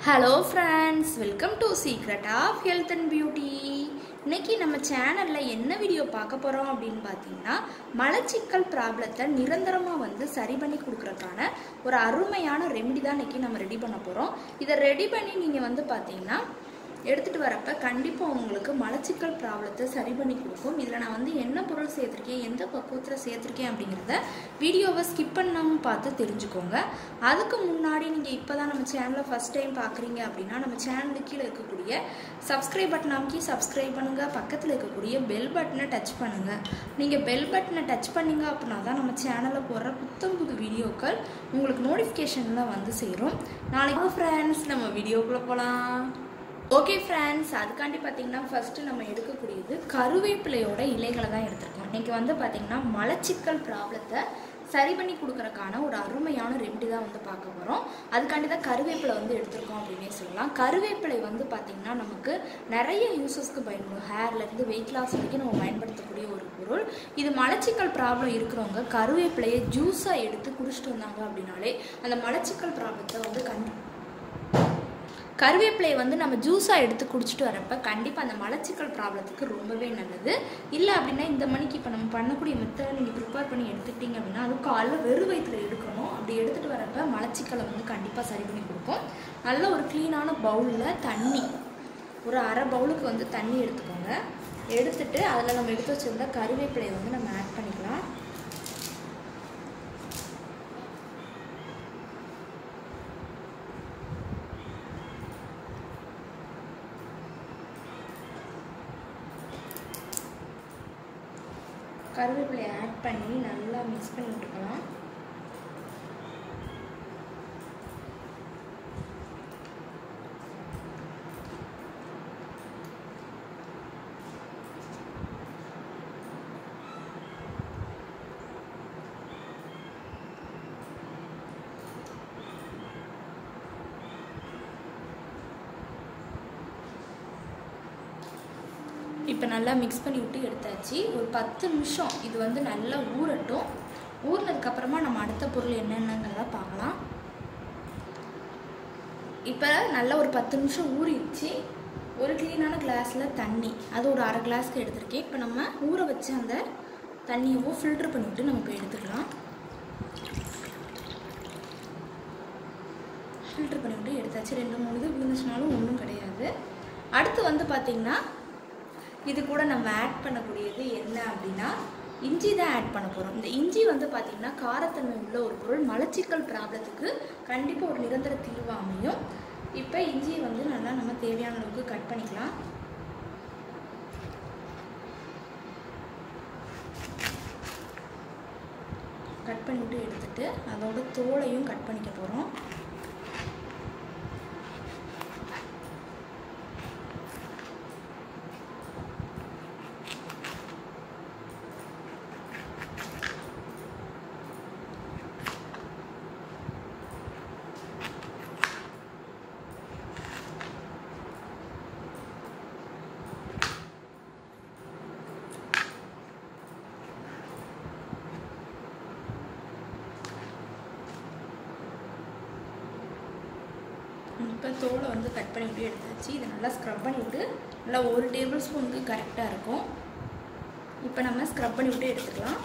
hello friends welcome to secret of health and beauty இன்னைக்கு நம்ம சேனலில் என்ன வீடியோ பார்க்க போகிறோம் அப்படின்னு பார்த்தீங்கன்னா மலச்சிக்கல் ப்ராப்ளத்தை நிரந்தரமாக வந்து சரி பண்ணி கொடுக்குறதுக்கான ஒரு அருமையான ரெமெடி தான் இன்னைக்கு நம்ம ரெடி பண்ண போகிறோம் இதை ரெடி பண்ணி நீங்கள் வந்து பார்த்தீங்கன்னா எடுத்துகிட்டு வரப்ப கண்டிப்பாக உங்களுக்கு மலச்சிக்கல் ப்ராப்ளத்தை சரி பண்ணி கொடுக்கும் இதில் நான் வந்து என்ன பொருள் சேர்த்துருக்கேன் எந்த பக்குவத்தில் சேர்த்துருக்கேன் அப்படிங்கிறத வீடியோவை ஸ்கிப் பண்ணாமல் பார்த்து தெரிஞ்சுக்கோங்க அதுக்கு முன்னாடி நீங்கள் இப்போ தான் நம்ம சேனலை ஃபஸ்ட் டைம் பார்க்குறீங்க அப்படின்னா நம்ம சேனலுக்கு கீழே இருக்கக்கூடிய சப்ஸ்கிரைப் பட்டன் அமைக்கி சப்ஸ்கிரைப் பண்ணுங்கள் பக்கத்தில் இருக்கக்கூடிய பெல் பட்டனை டச் பண்ணுங்கள் நீங்கள் பெல் பட்டனை டச் பண்ணீங்க அப்படின்னா தான் நம்ம சேனலில் போடுற புத்தம் புது வீடியோக்கள் உங்களுக்கு நோட்டிஃபிகேஷனில் வந்து சேரும் நாளைக்கு ஃப்ரெண்ட்ஸ் நம்ம வீடியோக்குள்ளே போகலாம் ஓகே ஃப்ரெண்ட்ஸ் அதுக்காண்டி பார்த்தீங்கன்னா ஃபஸ்ட்டு நம்ம எடுக்கக்கூடியது கருவேப்பிலையோட இலைகளை தான் எடுத்திருக்கோம் இன்றைக்கி வந்து பார்த்திங்கன்னா மலச்சிக்கல் ப்ராப்ளத்தை சரி பண்ணி கொடுக்குறக்கான ஒரு அருமையான ரெமெடி தான் வந்து பார்க்க போகிறோம் அதுக்காண்டி தான் கருவேப்பிலை வந்து எடுத்திருக்கோம் அப்படின்னே சொல்லலாம் கருவேப்பிலை வந்து பார்த்திங்கன்னா நமக்கு நிறைய யூசஸ்க்கு பயன்படும் ஹேர்லேருந்து வெயிட் லாஸ் வரைக்கும் நம்ம பயன்படுத்தக்கூடிய ஒரு பொருள் இது மலச்சிக்கல் ப்ராப்ளம் இருக்கிறவங்க கருவேப்பிலையை ஜூஸாக எடுத்து குடிச்சிட்டு வந்தாங்க அப்படின்னாலே அந்த மலச்சிக்கல் ப்ராப்ளத்தை வந்து கண்டி கருவேப்பிலையை வந்து நம்ம ஜூஸாக எடுத்து குடிச்சிட்டு வரப்ப கண்டிப்பாக அந்த மலச்சிக்கல் ப்ராப்ளத்துக்கு ரொம்பவே நல்லது இல்லை அப்படின்னா இந்த மணிக்கு இப்போ நம்ம பண்ணக்கூடிய மெத்தடை நீங்கள் ப்ரிப்பேர் பண்ணி எடுத்துக்கிட்டீங்க அப்படின்னா அதுவும் காலைல வெறும் வயிற்றில் எடுக்கணும் அப்படி எடுத்துகிட்டு வரப்ப மலச்சிக்கலை வந்து கண்டிப்பாக சரி பண்ணி கொடுக்கும் நல்ல ஒரு க்ளீனான பவுலில் தண்ணி ஒரு அரை பவுலுக்கு வந்து தண்ணி எடுத்துக்கோங்க எடுத்துட்டு அதில் நம்ம எடுத்து வச்சிருந்த கருவேப்பிலையை வந்து நம்ம ஆட் பண்ணிக்கலாம் கருவேப்பிலையை ஆட் பண்ணி நல்லா மிக்ஸ் பண்ணி விட்டுக்கலாம் இப்போ நல்லா மிக்ஸ் பண்ணி விட்டு எடுத்தாச்சு ஒரு பத்து நிமிஷம் இது வந்து நல்லா ஊறட்டும் ஊறினதுக்கப்புறமா நம்ம அடுத்த பொருள் என்னென்னங்கிறத பார்க்கலாம் இப்போ நல்லா ஒரு பத்து நிமிஷம் ஊறிடுச்சு ஒரு க்ளீனான கிளாஸில் தண்ணி அது ஒரு அரை கிளாஸ்க்கு எடுத்திருக்கேன் இப்போ நம்ம ஊற வச்ச அந்த தண்ணியவும் ஃபில்ட்ரு பண்ணிவிட்டு நம்ம இப்போ எடுத்துக்கலாம் ஃபில்ட்ரு பண்ணிவிட்டு எடுத்தாச்சு ரெண்டு மூணு இது விழுந்துச்சுனாலும் ஒன்றும் கிடையாது அடுத்து வந்து பார்த்திங்கன்னா இது கூட நம்ம ஆட் பண்ணக்கூடியது என்ன அப்படின்னா இஞ்சி தான் ஆட் பண்ண போகிறோம் இந்த இஞ்சி வந்து பார்த்திங்கன்னா காரத்தன்மை உள்ள ஒரு பொருள் மலச்சிக்கல் ப்ராப்ளத்துக்கு கண்டிப்பாக ஒரு நிரந்தர தீர்வு அமையும் இப்போ இஞ்சியை வந்து நல்லா நம்ம தேவையான அளவுக்கு கட் பண்ணிக்கலாம் கட் பண்ணிவிட்டு எடுத்துட்டு அதோட தோலையும் கட் பண்ணிக்க போகிறோம் இப்போ தோலை வந்து கட் பண்ணிவிட்டு எடுத்தாச்சு இதை நல்லா ஸ்க்ரப் பண்ணிவிட்டு நல்லா ஒரு டேபிள் ஸ்பூனுக்கு கரெக்டாக இருக்கும் இப்போ நம்ம ஸ்க்ரப் பண்ணிவிட்டு எடுத்துக்கலாம்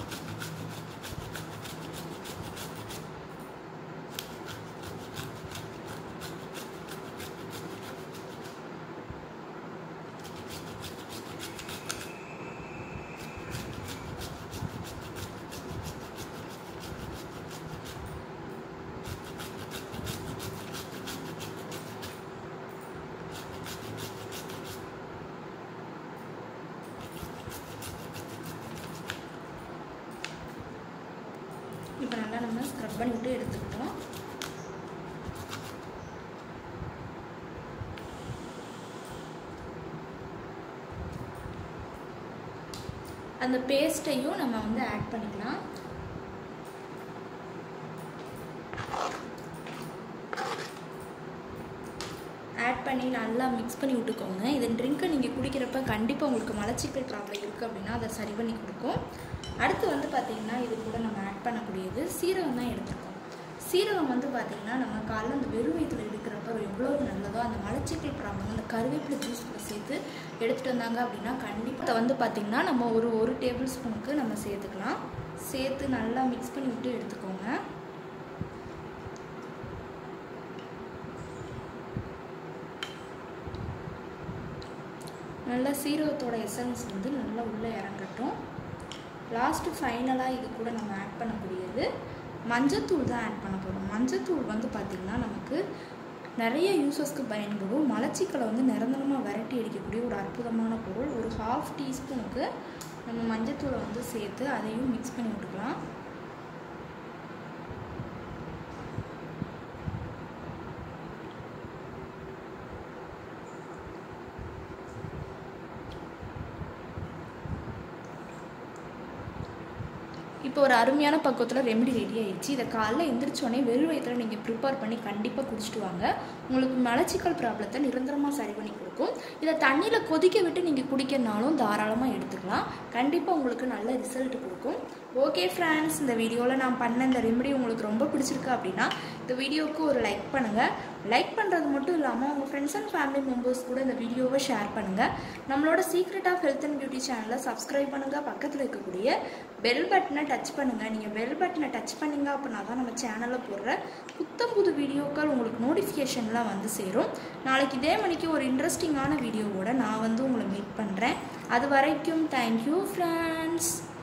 இப்போ நல்லா நம்ம ஸ்க்ரப் பண்ணிவிட்டு எடுத்துக்கிட்டோம் அந்த பேஸ்ட்டையும் நம்ம வந்து ஆட் பண்ணிக்கலாம் ஆட் பண்ணி நல்லா மிக்ஸ் பண்ணி விட்டுக்கோங்க இந்த ட்ரிங்க்கை நீங்கள் குடிக்கிறப்ப கண்டிப்பாக உங்களுக்கு மலச்சிக்கல் ப்ராப்ளம் இருக்குது அப்படின்னா அதை சரி பண்ணி கொடுக்கும் அடுத்து வந்து பார்த்திங்கன்னா இது கூட நம்ம ஆட் பண்ணக்கூடியது சீரகம் தான் எடுத்துருக்கோம் சீரகம் வந்து பார்த்திங்கன்னா நம்ம காலைல அந்த வெறும் வயிற்றுல எடுக்கிறப்ப எவ்வளோ நல்லதோ அந்த மலச்சிக்கல் ப்ராப்ளம் அந்த கருவேப்பிலை ஜூஸ் கூட சேர்த்து எடுத்துகிட்டு வந்தாங்க அப்படின்னா கண்டிப்பாக வந்து பார்த்திங்கன்னா நம்ம ஒரு ஒரு டேபிள் ஸ்பூனுக்கு நம்ம சேர்த்துக்கலாம் சேர்த்து நல்லா மிக்ஸ் பண்ணி விட்டு எடுத்துக்கோங்க நல்லா சீரகத்தோட எசன்ஸ் வந்து நல்லா உள்ளே இறங்கட்டும் லாஸ்ட்டு ஃபைனலாக இது கூட நம்ம ஆட் பண்ணக்கூடியது மஞ்சத்தூள் தான் ஆட் பண்ண போகிறோம் மஞ்சத்தூள் வந்து பார்த்திங்கன்னா நமக்கு நிறைய யூசஸ்க்கு பயன்படும் மலச்சிக்கலை வந்து நிரந்தரமாக விரட்டி அடிக்கக்கூடிய ஒரு அற்புதமான பொருள் ஒரு ஹாஃப் டீஸ்பூனுக்கு நம்ம மஞ்சத்தூளை வந்து சேர்த்து அதையும் மிக்ஸ் பண்ணி விட்டுக்கலாம் இப்போ ஒரு அருமையான பக்குவத்தில் ரெமெடி ரெடி ஆயிடுச்சு இதை காலைல எந்திரிச்சோடனே வெறும் வயிற்றில் நீங்கள் ப்ரிப்பேர் பண்ணி கண்டிப்பாக குடிச்சிட்டு வாங்க உங்களுக்கு மலச்சிக்கல் ப்ராப்ளத்தை நிரந்தரமாக சரி பண்ணி கொடுக்கும் இதை தண்ணியில் கொதிக்க விட்டு நீங்கள் குடிக்கிறனாலும் தாராளமாக எடுத்துக்கலாம் கண்டிப்பாக உங்களுக்கு நல்ல ரிசல்ட் கொடுக்கும் ஓகே ஃப்ரெண்ட்ஸ் இந்த வீடியோவில் நான் பண்ண இந்த ரெமெடி உங்களுக்கு ரொம்ப பிடிச்சிருக்கு அப்படின்னா இந்த வீடியோவுக்கு ஒரு லைக் பண்ணுங்கள் லைக் பண்ணுறது மட்டும் இல்லாமல் உங்கள் ஃப்ரெண்ட்ஸ் அண்ட் ஃபேமிலி மெம்பர்ஸ் கூட இந்த வீடியோவை ஷேர் பண்ணுங்கள் நம்மளோட secret of health and beauty சேனலை சப்ஸ்கிரைப் பண்ணுங்கள் பக்கத்தில் இருக்கக்கூடிய பெல் பட்டனை டச் பண்ணுங்கள் நீங்கள் பெல் பட்டனை டச் பண்ணிங்க அப்படின்னா தான் நம்ம சேனலில் போடுற புத்தம் புது வீடியோக்கள் உங்களுக்கு நோட்டிஃபிகேஷன்லாம் வந்து சேரும் நாளைக்கு இதே மணிக்கு ஒரு இன்ட்ரெஸ்டிங்கான வீடியோவோட நான் வந்து உங்களை மீட் பண்ணுறேன் அது வரைக்கும் தேங்க்யூ ஃப்ரெண்ட்ஸ்